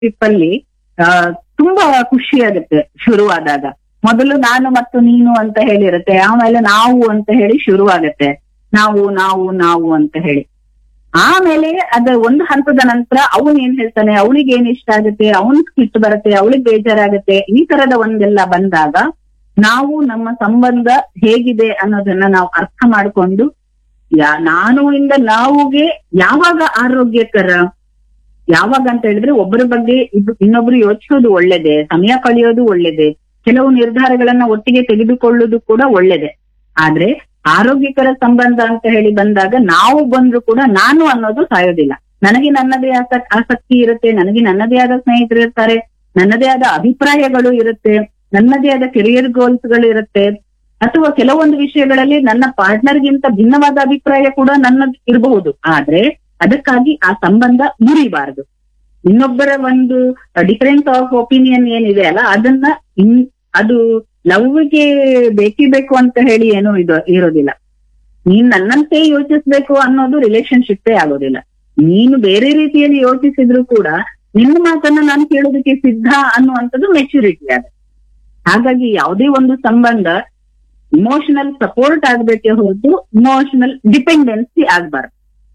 relationship ಅಲ್ಲಿ ಆ, ತುಂಬಾ ಖುಷಿ ಆಗುತ್ತೆ ಶುರುವಾದಾಗ ಮೊದಲು ನಾನು ಮತ್ತು ನೀನು ಅಂತ ಹೇಳಿರುತ್ತೆ ಆಮೇಲೆ ನಾವು ಅಂತ ಹೇಳಿ ಶುರುವಾಗತ್ತೆ ನಾವು ನಾವು ನಾವು ಅಂತ ಹೇಳಿ ಆಮೇಲೆ ಅದ ಒಂದು ಹಂತದ ನಂತರ ಅವನ್ ಏನ್ ಹೇಳ್ತಾನೆ ಅವಳಿಗೆ ಏನ್ ಇಷ್ಟ ಆಗುತ್ತೆ ಅವನ್ ಸಿಟ್ಟು ಬರುತ್ತೆ ಅವಳಿಗೆ ಬೇಜಾರಾಗುತ್ತೆ ಈ ತರದ ಒಂದೆಲ್ಲ ಬಂದಾಗ ನಾವು ನಮ್ಮ ಸಂಬಂಧ ಹೇಗಿದೆ ಅನ್ನೋದನ್ನ ನಾವು ಅರ್ಥ ಮಾಡ್ಕೊಂಡು ಯಾ ನಾನು ಇಂದ ನಾವುಗೆ ಯಾವಾಗ ಆರೋಗ್ಯಕರ ಯಾವಾಗ ಅಂತ ಹೇಳಿದ್ರೆ ಒಬ್ಬರ ಬಗ್ಗೆ ಇದು ಇನ್ನೊಬ್ರು ಯೋಚಿಸೋದು ಒಳ್ಳೇದೆ ಸಮಯ ಕಳೆಯೋದು ಒಳ್ಳೇದೆ ಕೆಲವು ನಿರ್ಧಾರಗಳನ್ನ ಒಟ್ಟಿಗೆ ತೆಗೆದುಕೊಳ್ಳುವುದು ಕೂಡ ಒಳ್ಳೇದೆ ಆದ್ರೆ ಆರೋಗ್ಯಕರ ಸಂಬಂಧ ಅಂತ ಹೇಳಿ ಬಂದಾಗ ನಾವು ಬಂದ್ರು ಕೂಡ ನಾನು ಅನ್ನೋದು ಸಾಯೋದಿಲ್ಲ ನನಗೆ ನನ್ನದೇ ಆಸ- ಆಸಕ್ತಿ ಇರುತ್ತೆ ನನಗೆ ನನ್ನದೇ ಆದ ಸ್ನೇಹಿತರು ಇರ್ತಾರೆ ನನ್ನದೇ ಆದ ಅಭಿಪ್ರಾಯಗಳು ಇರುತ್ತೆ ನನ್ನದೇ ಆದ ಕೆರಿಯರ್ ಗೋಲ್ಸ್ ಗಳು ಇರುತ್ತೆ ಅಥವಾ ಕೆಲವೊಂದು ವಿಷಯಗಳಲ್ಲಿ ನನ್ನ ಪಾರ್ಟ್ನರ್ಗಿಂತ ಭಿನ್ನವಾದ ಅಭಿಪ್ರಾಯ ಕೂಡ ನನ್ನದು ಇರಬಹುದು ಆದ್ರೆ ಅದಕ್ಕಾಗಿ ಆ ಸಂಬಂಧ ಮುರಿಬಾರದು ಇನ್ನೊಬ್ಬರ ಒಂದು ಡಿಫರೆನ್ಸ್ ಆಫ್ ಒಪಿನಿಯನ್ ಏನಿದೆ ಅಲ್ಲ ಅದನ್ನ ಇನ್ ಅದು ಲವ್ಗೆ ಬೇಕೇ ಬೇಕು ಅಂತ ಹೇಳಿ ಏನು ಇದು ಇರೋದಿಲ್ಲ ನೀನ್ ನನ್ನಂತೆ ಯೋಚಿಸ್ಬೇಕು ಅನ್ನೋದು ರಿಲೇಶನ್ಶಿಪ್ಪೇ ಆಗೋದಿಲ್ಲ ನೀನು ಬೇರೆ ರೀತಿಯಲ್ಲಿ ಯೋಚಿಸಿದ್ರು ಕೂಡ ನಿನ್ನ ಮಾತನ್ನ ನಾನು ಕೇಳೋದಕ್ಕೆ ಸಿದ್ಧ ಅನ್ನುವಂಥದ್ದು ಮೆಚುರಿಟಿ ಆಗ ಹಾಗಾಗಿ ಯಾವುದೇ ಒಂದು ಸಂಬಂಧ ಇಮೋಷನಲ್ ಸಪೋರ್ಟ್ ಆಗ್ಬೇಕೇ ಹೊರತು ಇಮೋಷನಲ್ ಡಿಪೆಂಡೆನ್ಸಿ ಆಗ್ಬಾರ್ದು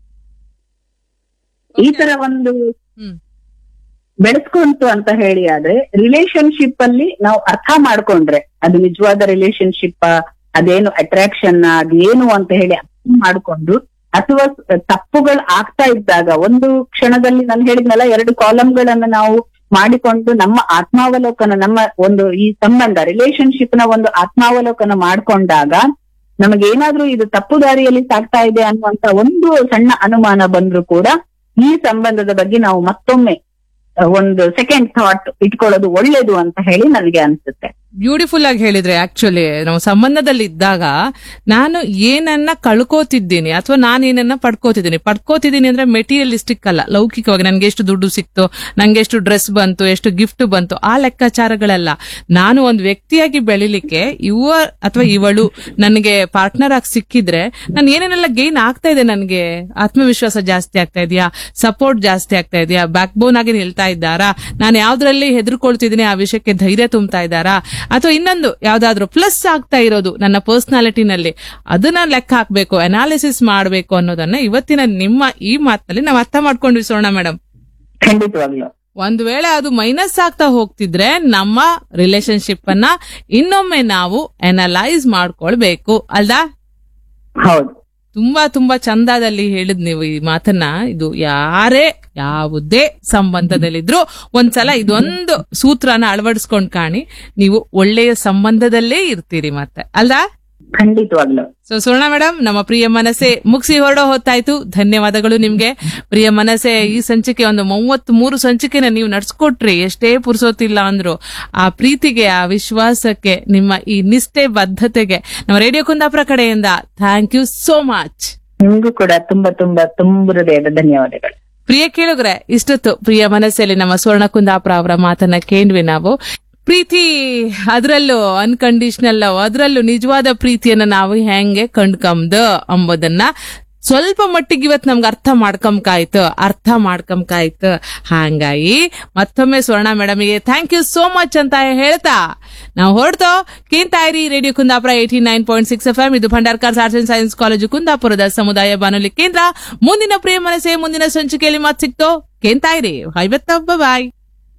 ಈ ತರ ಒಂದು ಹ್ಮ್ ಬೆಳೆಸ್ಕೊಂತು ಅಂತ ಹೇಳಿ ಆದ್ರೆ ರಿಲೇಶನ್ಶಿಪ್ ಅಲ್ಲಿ ನಾವು ಅರ್ಥ ಮಾಡ್ಕೊಂಡ್ರೆ ಅದು ನಿಜವಾದ ರಿಲೇಶನ್ಶಿಪ್ ಅದೇನು ಅಟ್ರಾಕ್ಷನ್ ಅದೇನು ಅಂತ ಹೇಳಿ ಅರ್ಥ ಮಾಡ್ಕೊಂಡು ಅಥವಾ ತಪ್ಪುಗಳು ಆಗ್ತಾ ಇದ್ದಾಗ ಒಂದು ಕ್ಷಣದಲ್ಲಿ ನಾನು ಹೇಳಿದ್ನಲ್ಲ ಎರಡು ಕಾಲಂಗಳನ್ನ ನಾವು ಮಾಡಿಕೊಂಡು ನಮ್ಮ ಆತ್ಮಾವಲೋಕನ ನಮ್ಮ ಒಂದು ಈ ಸಂಬಂಧ ರಿಲೇಶನ್ಶಿಪ್ ನ ಒಂದು ಆತ್ಮಾವಲೋಕನ ಮಾಡ್ಕೊಂಡಾಗ ನಮಗೇನಾದ್ರೂ ಇದು ತಪ್ಪು ದಾರಿಯಲ್ಲಿ ಸಾಗ್ತಾ ಇದೆ ಅನ್ನುವಂತ ಒಂದು ಸಣ್ಣ ಅನುಮಾನ ಬಂದ್ರು ಕೂಡ ಈ ಸಂಬಂಧದ ಬಗ್ಗೆ ನಾವು ಮತ್ತೊಮ್ಮೆ ಅಹ್, ಒಂದು ಸೆಕೆಂಡ್ ಥಾಟ್ ಇಟ್ಕೊಳ್ಳೋದು ಒಳ್ಳೇದು ಅಂತ ಹೇಳಿ ನನಗೆ ಅನ್ಸುತ್ತೆ ಬ್ಯೂಟಿಫುಲ್ ಆಗಿ ಹೇಳಿದ್ರೆ ಆಕ್ಚುಲಿ ನಾವು ಸಂಬಂಧದಲ್ಲಿ ಇದ್ದಾಗ ನಾನು ಏನನ್ನ ಕಳ್ಕೋತಿದ್ದೀನಿ ಅಥವಾ ನಾನು ಏನನ್ನ ಪಡ್ಕೋತಿದ್ದೀನಿ ಪಡ್ಕೋತಿದ್ದೀನಿ ಅಂದ್ರೆ ಮೆಟೀರಿಯಲಿಸ್ಟಿಕ್ ಅಲ್ಲ ಲೌಕಿಕವಾಗಿ ನನ್ಗೆ ಎಷ್ಟು ದುಡ್ಡು ಸಿಕ್ತು ನಂಗೆ ಎಷ್ಟು ಡ್ರೆಸ್ ಬಂತು ಎಷ್ಟು ಗಿಫ್ಟ್ ಬಂತು ಆ ಲೆಕ್ಕಾಚಾರಗಳಲ್ಲ ನಾನು ಒಂದು ವ್ಯಕ್ತಿಯಾಗಿ ಬೆಳಿಲಿಕ್ಕೆ ಇವ ಅಥವಾ ಇವಳು ನನಗೆ ಪಾರ್ಟ್ನರ್ ಆಗಿ ಸಿಕ್ಕಿದ್ರೆ ನಾನು ಏನೇನೆಲ್ಲ ಗೇನ್ ಆಗ್ತಾ ಇದೆ ನನಗೆ ಆತ್ಮವಿಶ್ವಾಸ ಜಾಸ್ತಿ ಆಗ್ತಾ ಇದೆಯಾ ಸಪೋರ್ಟ್ ಜಾಸ್ತಿ ಆಗ್ತಾ ಇದೆಯಾ ಬ್ಯಾಕ್ ಬೋನ್ ಆಗಿ ನಿಲ್ತಾ ಇದ್ದಾರಾ ನಾನು ಯಾವ್ದ್ರಲ್ಲಿ ಹೆದರ್ಕೊಳ್ತಿದ್ದೀನಿ ಆ ವಿಷಯಕ್ಕೆ ಧೈರ್ಯ ತುಂಬ್ತಾ ಇದ್ದಾರಾ ಅಥವಾ ಇನ್ನೊಂದು ಯಾವ್ದಾದ್ರು ಪ್ಲಸ್ ಆಗ್ತಾ ಇರೋದು ನನ್ನ ಪರ್ಸನಾಲಿಟಿನಲ್ಲಿ ಅದನ್ನ ಲೆಕ್ಕ ಹಾಕ್ಬೇಕು ಅನಾಲಿಸಿಸ್ ಮಾಡಬೇಕು ಅನ್ನೋದನ್ನ ಇವತ್ತಿನ ನಿಮ್ಮ ಈ ಮಾತಿನಲ್ಲಿ ನಾವು ಅರ್ಥ ಮಾಡ್ಕೊಂಡ್ವಿ ಸೋಣ ಮೇಡಮ್ ಖಂಡಿತವಾಗ್ಲು ಒಂದ್ ವೇಳೆ ಅದು ಮೈನಸ್ ಆಗ್ತಾ ಹೋಗ್ತಿದ್ರೆ ನಮ್ಮ ರಿಲೇಶನ್ಶಿಪ್ ಅನ್ನ ಇನ್ನೊಮ್ಮೆ ನಾವು ಅನಲೈಸ್ ಮಾಡ್ಕೊಳ್ಬೇಕು ಅಲ್ದಾ ಹೌದು ತುಂಬಾ ತುಂಬಾ ಚಂದದಲ್ಲಿ ಹೇಳಿದ್ ನೀವು ಈ ಮಾತನ್ನ ಇದು ಯಾರೇ ಯಾವುದೇ ಸಂಬಂಧದಲ್ಲಿದ್ರು ಒಂದ್ಸಲ ಇದೊಂದು ಸೂತ್ರನ ಅಳವಡಿಸ್ಕೊಂಡ್ ಕಾಣಿ ನೀವು ಒಳ್ಳೆಯ ಸಂಬಂಧದಲ್ಲೇ ಇರ್ತೀರಿ ಮತ್ತೆ ಅಲ್ದಾ ಖಂಡಿತವಾಗ್ಲು ಸೊ ಸುವರ್ಣ ಮೇಡಮ್ ನಮ್ಮ ಪ್ರಿಯ ಮನಸ್ಸೆ ಮುಗಿಸಿ ಹೊರಡೋ ಹೊತ್ತಾಯ್ತು ಧನ್ಯವಾದಗಳು ನಿಮ್ಗೆ ಪ್ರಿಯ ಮನಸ್ಸೆ ಈ ಸಂಚಿಕೆ ಒಂದು ಮೂವತ್ತ್ ಮೂರು ಸಂಚಿಕೆನ ನೀವು ನಡ್ಸ್ಕೊಟ್ರಿ ಎಷ್ಟೇ ಪುರ್ಸೋತಿಲ್ಲ ಅಂದ್ರು ಆ ಪ್ರೀತಿಗೆ ಆ ವಿಶ್ವಾಸಕ್ಕೆ ನಿಮ್ಮ ಈ ನಿಷ್ಠೆ ಬದ್ಧತೆಗೆ ನಮ್ಮ ರೇಡಿಯೋ ಕುಂದಾಪುರ ಕಡೆಯಿಂದ ಥ್ಯಾಂಕ್ ಯು ಸೋ ಮಚ್ ನಿಮ್ಗೂ ಕೂಡ ತುಂಬಾ ತುಂಬಾ ತುಂಬ ಹೃದಯದ ಧನ್ಯವಾದಗಳು ಪ್ರಿಯ ಕೇಳುಗ್ರೆ ಇಷ್ಟೊತ್ತು ಪ್ರಿಯ ಮನಸ್ಸಲ್ಲಿ ನಮ್ಮ ಸ್ವರ್ಣ ಕುಂದಾಪುರ ಅವರ ಮಾತನ್ನ ಕೇಂದ್ವಿ ನಾವು ಪ್ರೀತಿ ಅದರಲ್ಲೂ ಅನ್ಕಂಡೀಷನಲ್ ಲವ್ ಅದರಲ್ಲೂ ನಿಜವಾದ ಪ್ರೀತಿಯನ್ನ ನಾವು ಹೆಂಗೆ ಕಂಡ್ಕಂದು ಅಂಬೋದನ್ನ ಸ್ವಲ್ಪ ಮಟ್ಟಿಗೆ ಇವತ್ ನಮ್ಗೆ ಅರ್ಥ ಮಾಡ್ಕೊಂಕಾಯ್ತು ಅರ್ಥ ಮಾಡ್ಕೊಂಕಾಯ್ತು ಹಾಂಗಾಗಿ ಮತ್ತೊಮ್ಮೆ ಸ್ವರ್ಣ ಮೇಡಮ್ಗೆ ಥ್ಯಾಂಕ್ ಯು ಸೋ ಮಚ್ ಅಂತ ಹೇಳ್ತಾ ನಾವು ಹೊರಡ್ತೋ ಕೇಂತಾಯಿರಿ radio Kundapura eighty nine point six F M ಇದು Bhandarkar arts and science college ಕುಂದಾಪುರದ ಸಮುದಾಯ ಬಾನುಲಿ ಕೇಂದ್ರ ಮುಂದಿನ ಪ್ರಿಯ ಮನಸ್ಸೆ ಮುಂದಿನ ಸಂಚಿಕೆಯಲ್ಲಿ ಮಾತು ಸಿಕ್ತೋ ಕೇಂತಾಯಿರಿ ಐವತ್ತ ಬಾಯ್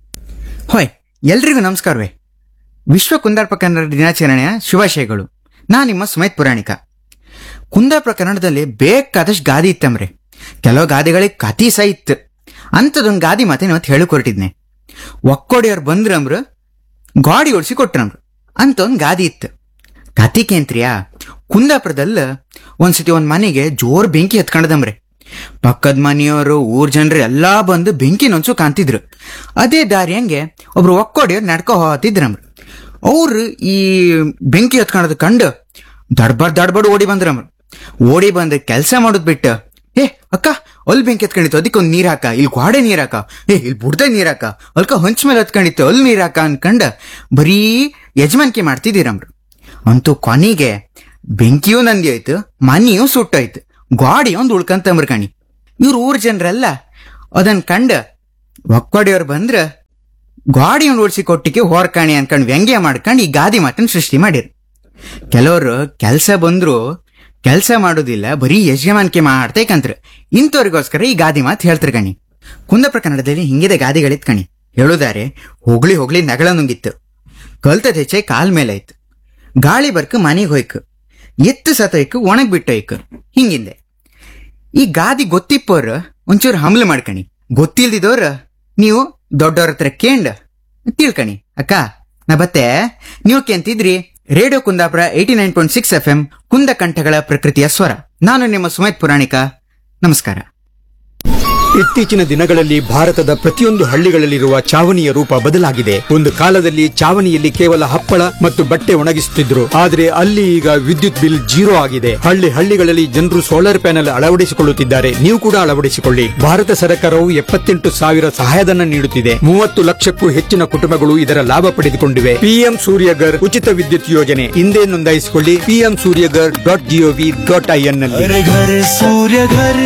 ಹೊಯ್ ಎಲ್ರಿಗೂ ನಮಸ್ಕಾರವೇ ವಿಶ್ವ ಕುಂದಾರ್ಪ ಕನ್ನಡ ದಿನಾಚರಣೆಯ ಶುಭಾಶಯಗಳು ನಾ ನಿಮ್ಮ ಸುಮೇತ್ ಪುರಾಣಿಕ ಕುಂದಾಪುರ ಕನ್ನಡದಲ್ಲಿ ಬೇಕಾದಷ್ಟು ಗಾದಿ ಇತ್ತಂಬ್ರೆ ಕೆಲವು ಗಾದಿಗಳಿಗೆ ಕತಿ ಸಹ ಇತ್ತು ಅಂಥದೊಂದು ಗಾದಿ ಮಾತೆ ಇವತ್ತು ಹೇಳಕ್ ಹೊರಟಿದ್ನೆ ಒಕ್ಕೋಡಿಯವ್ರು ಬಂದ್ರಂಬ್ರು ಗಾಡಿ ಓಡಿಸಿ ಕೊಟ್ರಂಬ್ರು ಅಂತ ಒಂದು ಗಾದಿ ಇತ್ತು ಕತಿಕೇಂತ್ರಿಯಾ ಕುಂದಾಪುರದಲ್ಲಿ ಒಂದ್ಸತಿ ಒಂದ್ ಮನೆಗೆ ಜೋರ್ ಬೆಂಕಿ ಹತ್ಕೊಂಡದಂಬ್ರೆ ಪಕ್ಕದ ಮನೆಯವರು ಊರ್ ಜನರು ಎಲ್ಲಾ ಬಂದು ಬೆಂಕಿ ನೊಂಚು ಕಾಣ್ತಿದ್ರು ಅದೇ ದಾರಿ ಹಂಗೆ ಒಬ್ರು ಒಕ್ಕೋಡಿಯವ್ರು ನಡ್ಕೊ ಹೋತಿದ್ರಮ್ರು ಅವ್ರು ಈ ಬೆಂಕಿ ಹತ್ಕೊಳೋದು ಕಂಡು ದಡ್ಬಾರ್ ದಡ್ಬಡ್ ಓಡಿ ಬಂದ್ರಮ್ರು ಓಡಿ ಬಂದು ಕೆಲಸ ಮಾಡೋದ್ ಬಿಟ್ಟು ಏ ಅಕ್ಕ ಅಲ್ಲಿ ಬೆಂಕಿ ಹತ್ಕೊಂಡಿತ್ತು ಅದಕ್ಕೆ ಒಂದು ನೀರ್ ಹಾಕ ಇಲ್ಲಿ ಗೋಡೆ ನೀರ್ ಹಾಕ ಏ ಇಲ್ಲಿ ಬುಡ್ದೆ ನೀರ್ ಹಾಕ ಅಲ್ಕ ಹೊಂಚ ಮೇಲೆ ಹತ್ಕೊಂಡಿತ್ತು ಅಲ್ಲಿ ನೀರ್ ಹಾಕ ಅನ್ಕಂಡ ಬರೀ ಯಜಮಾನಿಕೆ ಮಾಡ್ತಿದ್ದೀರಮ್ರು ಅಂತೂ ಕೊನೆಗೆ ಬೆಂಕಿಯೂ ನಂದಿ ಆಯ್ತು ಮನೆಯೂ ಸುಟ್ಟಾಯ್ತು ಗಾಡಿ ಒಂದು ಉಳ್ಕಂತಂಬ್ರ ಕಣಿ ಇವ್ರ ಊರ್ ಜನರೆಲ್ಲ ಅದನ್ ಕಂಡ ಒಕ್ಕೊಡೆಯವ್ರು ಬಂದ್ರ ಗಾಡಿಯನ್ನು ಓಡಿಸಿ ಕೊಟ್ಟಿಗೆ ಹೊರ್ಕಾಣಿ ಅನ್ಕೊಂಡ್ ವ್ಯಂಗ್ಯ ಮಾಡ್ಕೊಂಡು ಈ ಗಾದಿ ಮಾತನ್ನ ಸೃಷ್ಟಿ ಮಾಡಿರು ಕೆಲವರು ಕೆಲಸ ಬಂದ್ರು ಕೆಲಸ ಮಾಡೋದಿಲ್ಲ ಬರೀ ಯಜಮಾನಿಕೆ ಮಾಡ್ತೇಕಂತ್ರ ಇಂಥವ್ರಿಗೋಸ್ಕರ ಈ ಗಾದಿ ಮಾತು ಹೇಳ್ತಾರೆ ಕಣಿ ಕುಂದಪ್ರ ಕನ್ನಡದಲ್ಲಿ ಹಿಂಗಿದೆ ಗಾದಿಗಳಿತ್ ಕಣಿ ಹೇಳುದಾರೆ ಹೋಗ್ಲಿ ಹೋಗ್ಲಿ ನಗಳ ನುಂಗಿತ್ತು ಕಲ್ತದ ಹೆಚ್ಚೆ ಕಾಲ್ ಮೇಲಾಯ್ತು ಗಾಳಿ ಬರ್ಕ ಮನೆಗೆ ಹೋಯ್ಕು ಎತ್ತು ಸತೋಯ್ಕು ಒಣಗ್ ಬಿಟ್ಟೋಯ್ಕು ಹಿಂಗಿದೆ ಈ ಗಾದಿ ಗೊತ್ತಿಪ್ಪೋರ್ ಒಂಚೂರು ಹಮ್ಲ ಮಾಡ್ಕಣಿ ಗೊತ್ತಿಲ್ದಿದೋರ್ ನೀವು ದೊಡ್ಡವ್ರ ಹತ್ರ ಕೇಂಡ್ ತಿಳ್ಕಣಿ ಅಕ್ಕ ನಾ ಬತ್ತೆ ನೀವು ಕೇಂತಿದ್ರಿ radio Kundapura eighty nine point six F M ಕುಂದ ಕಂಠಗಳ ಪ್ರಕೃತಿಯ ಸ್ವರ ನಾನು ನಿಮ್ಮ ಸುಮೇತ್ ಪುರಾಣಿಕ ನಮಸ್ಕಾರ ಇತ್ತೀಚಿನ ದಿನಗಳಲ್ಲಿ ಭಾರತದ ಪ್ರತಿಯೊಂದು ಹಳ್ಳಿಗಳಲ್ಲಿರುವ ಚಾವಣಿಯ ರೂಪ ಬದಲಾಗಿದೆ ಒಂದು ಕಾಲದಲ್ಲಿ ಚಾವಣಿಯಲ್ಲಿ ಕೇವಲ ಹಪ್ಪಳ ಮತ್ತು ಬಟ್ಟೆ ಒಣಗಿಸುತ್ತಿದ್ರು ಆದರೆ ಅಲ್ಲಿ ಈಗ ವಿದ್ಯುತ್ ಬಿಲ್ ಜೀರೋ ಆಗಿದೆ ಹಳ್ಳಿ ಹಳ್ಳಿಗಳಲ್ಲಿ ಜನರು ಸೋಲಾರ್ ಪ್ಯಾನೆಲ್ ಅಳವಡಿಸಿಕೊಳ್ಳುತ್ತಿದ್ದಾರೆ ನೀವು ಕೂಡ ಅಳವಡಿಸಿಕೊಳ್ಳಿ ಭಾರತ ಸರ್ಕಾರವು ಎಪ್ಪತ್ತೆಂಟು ಸಾವಿರ ಸಹಾಯಧನ ನೀಡುತ್ತಿದೆ ಮೂವತ್ತು ಲಕ್ಷಕ್ಕೂ ಹೆಚ್ಚಿನ ಕುಟುಂಬಗಳು ಇದರ ಲಾಭ ಪಡೆದುಕೊಂಡಿವೆ ಪಿಎಂ ಸೂರ್ಯಗರ್ ಉಚಿತ ವಿದ್ಯುತ್ ಯೋಜನೆ ಹಿಂದೆ ನೋಂದಾಯಿಸಿಕೊಳ್ಳಿ PM Suryaghar dot G O V dot I N ನಲ್ಲಿ घर घर सूर्य घर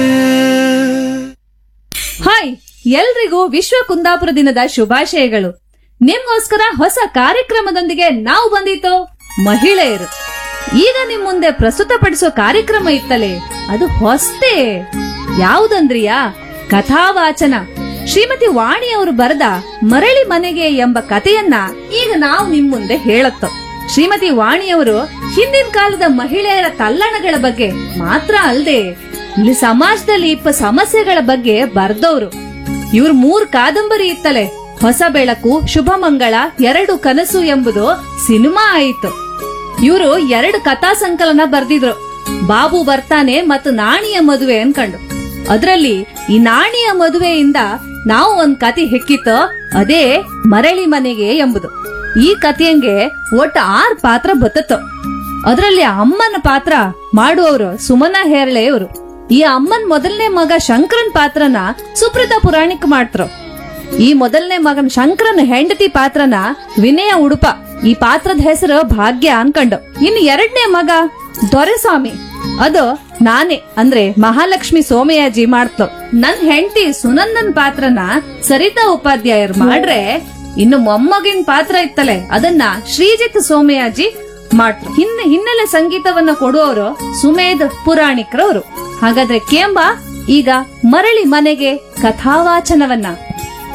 ಹಾಯ್ ಎಲ್ರಿಗೂ ವಿಶ್ವ ಕುಂದಾಪುರ ದಿನದ ಶುಭಾಶಯಗಳು ನಿಮ್ಗೋಸ್ಕರ ಹೊಸ ಕಾರ್ಯಕ್ರಮದೊಂದಿಗೆ ನಾವು ಬಂದಿತ್ತು ಮಹಿಳೆಯರು ಈಗ ನಿಮ್ ಮುಂದೆ ಪ್ರಸ್ತುತಪಡಿಸೋ ಕಾರ್ಯಕ್ರಮ ಇತ್ತಲೇ ಅದು ಹೊಸ್ತೇ ಯಾವುದಂದ್ರಿಯಾ ಕಥಾವಾಚನ ಶ್ರೀಮತಿ ವಾಣಿಯವರು ಬರೆದ ಮರಳಿ ಮನೆಗೆ ಎಂಬ ಕಥೆಯನ್ನ ಈಗ ನಾವು ನಿಮ್ ಮುಂದೆ ಹೇಳತ್ತೋ ಶ್ರೀಮತಿ ವಾಣಿಯವರು ಹಿಂದಿನ ಕಾಲದ ಮಹಿಳೆಯರ ತಲ್ಲಣಗಳ ಬಗ್ಗೆ ಮಾತ್ರ ಅಲ್ಲದೆ ಇಲ್ಲಿ ಸಮಾಜದಲ್ಲಿ ಇಪ್ಪ ಸಮಸ್ಯೆಗಳ ಬಗ್ಗೆ ಬರ್ದವ್ರು ಇವ್ರ ಮೂರ್ ಕಾದಂಬರಿ ಇತ್ತಲೆ ಹೊಸ ಬೆಳಕು ಶುಭ ಮಂಗಳ ಎರಡು ಕನಸು ಎಂಬುದು ಸಿನಿಮಾ ಆಯಿತು ಇವರು ಎರಡು ಕಥಾ ಸಂಕಲನ ಬರ್ದಿದ್ರು ಬಾಬು ಬರ್ತಾನೆ ಮತ್ತು ನಾಣಿಯ ಮದುವೆ ಅನ್ಕಂಡು ಅದ್ರಲ್ಲಿ ಈ ನಾಣಿಯ ಮದುವೆಯಿಂದ ನಾವು ಒಂದ್ ಕತೆ ಹೆಕ್ಕಿತ್ತು ಅದೇ ಮರಳಿ ಮನೆಗೆ ಎಂಬುದು ಈ ಕಥೆಯಂಗೆ ಒಟ್ಟು ಆರ್ ಪಾತ್ರ ಬತ್ತತ್ತು ಅದರಲ್ಲಿ ಅಮ್ಮನ ಪಾತ್ರ ಮಾಡುವವರು ಸುಮನ ಹೇರಳೆಯವರು ಈ ಅಮ್ಮನ್ ಮೊದಲನೇ ಮಗ ಶಂಕರನ್ ಪಾತ್ರನ ಸುಪ್ರೀತಾ ಪುರಾಣಿಕ್ ಮಾಡ್ತರು ಈ ಮೊದಲನೇ ಮಗನ್ ಶಂಕರನ್ ಹೆಂಡತಿ ಪಾತ್ರನ ವಿನಯ ಉಡುಪ ಈ ಪಾತ್ರದ ಹೆಸರು ಭಾಗ್ಯ ಅನ್ಕಂಡು ಇನ್ನು ಎರಡನೇ ಮಗ ದೊರೆಸ್ವಾಮಿ ಅದು ನಾನೇ ಅಂದ್ರೆ ಮಹಾಲಕ್ಷ್ಮಿ ಸೋಮಯಾಜಿ ಮಾಡ್ತು ನನ್ ಹೆಂಡತಿ ಸುನಂದನ್ ಪಾತ್ರನ ಸರಿತಾ ಉಪಾಧ್ಯಾಯರು ಮಾಡ್ರೆ ಇನ್ನು ಮೊಮ್ಮಗಿನ ಪಾತ್ರ ಇತ್ತಲೆ ಅದನ್ನ ಶ್ರೀಜಿತ್ ಸೋಮಯಾಜಿ ಮಾಡ್ರು ಹಿನ್ನೆ ಹಿನ್ನೆಲೆ ಸಂಗೀತವನ್ನ ಕೊಡುವವರು ಸುಮೇಧ್ ಪುರಾಣಿಕ್ರವರು ಹಾಗಾದ್ರೆ ಕೇಂಬ ಈಗ ಮರಳಿ ಮನೆಗೆ ಕಥಾವಾಚನವನ್ನ